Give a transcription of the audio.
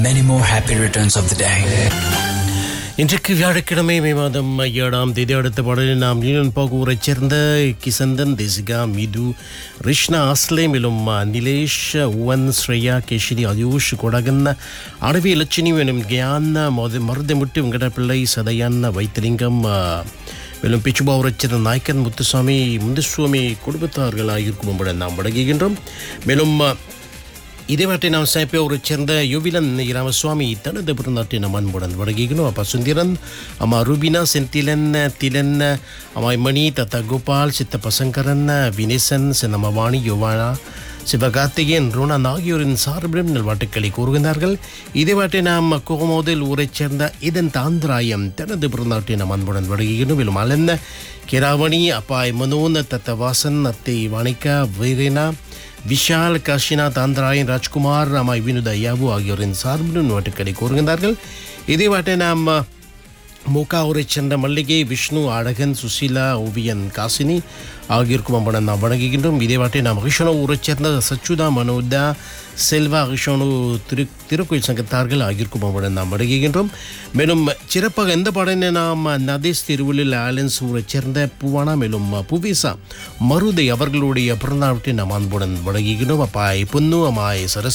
Many more happy returns of the day. இன்றைக்கு வியாழக்கிழமை மே மாதம் ஏழாம் தேதி அடுத்த பாடலில் நாம் யூனியன் பாகூரைச் சேர்ந்த கிசந்தன் தேசிகா மிது ரிஷ்ணா ஆஸ்லே மேலும் நிலேஷ் உவன் ஸ்ரேயா கேஷினி அயூஷ் கொடகன் அடவி லட்சுமி எனும் கியான் மொத மருதமுட்டு வெங்கடப்பிள்ளை சதையான் வைத்திலிங்கம் மேலும் பிச்சுபாவரைச் சேர்ந்த நாயக்கன் முத்துசாமி முந்துசுவாமி குடும்பத்தார்களாக இருக்கும் நாம் வழங்குகின்றோம் மேலும் இதேவாட்டை நாம் சாப்பியோரைச் சேர்ந்த யுவிலன் ராமசுவாமி தனது பிறந்தாட்டை நம் அன்புடன் வழங்குகிறோம் அப்பா சுந்திரன் அம்மா ரூபினா செந்திலன் திலன் அம்மா மணி தத்தா கோபால் சித்தப்ப சங்கரன் வினேசன் சின்னம்மா வாணி யுவானா சிவகார்த்திகேயன் ரோனான் ஆகியோரின் சார்பிலும் நல்வாட்டுக்களை கூறுகின்றார்கள் இதேவாட்டை நாம் கோமோதில் ஊரைச் சேர்ந்த இதன் தாந்திராயம் தனது பிறந்தாட்டை நம் அன்புடன் வழங்குகிறோம் மேலும் அலந்த கிராவணி அப்பாய் மனோன் தத்த வாசன் அத்தை வாணிகா வீரேனா விஷால் காஷிநாத் ஆந்திராயன் ராஜ்குமார் அம்மாய் வினுத யாவு ஆகியோரின் சார்பிலும் நோட்டுக்களை கூறுகின்றார்கள் இதே வாட்டை நாம் மூக்கா ஊரைச் சேர்ந்த மல்லிகை விஷ்ணு அழகன் சுசீலா ஓவியன் காசினி ஆகியோருக்கும் அம்படன் நாம் வணங்குகின்றோம் இதே வாட்டை நாம் ரிஷனோ ஊரைச் சேர்ந்த சச்சுதா மனோதா செல்வா ரிஷனு திரு திருக்கோயில் சங்கத்தார்கள் ஆகியோருக்கும் அம்படன் நாம் வணங்குகின்றோம் மேலும் சிறப்பாக எந்த பாடனை நாம் நதேஷ் திருவள்ளில் ஆலன்ஸ் ஊரைச் சேர்ந்த பூவானா மேலும் புவிசா மருதை அவர்களுடைய பிறந்தநாட்டை நாம் அன்புடன் வணங்குகின்றோம் அப்பாய் பொன்னு அம்மாய் சரஸ்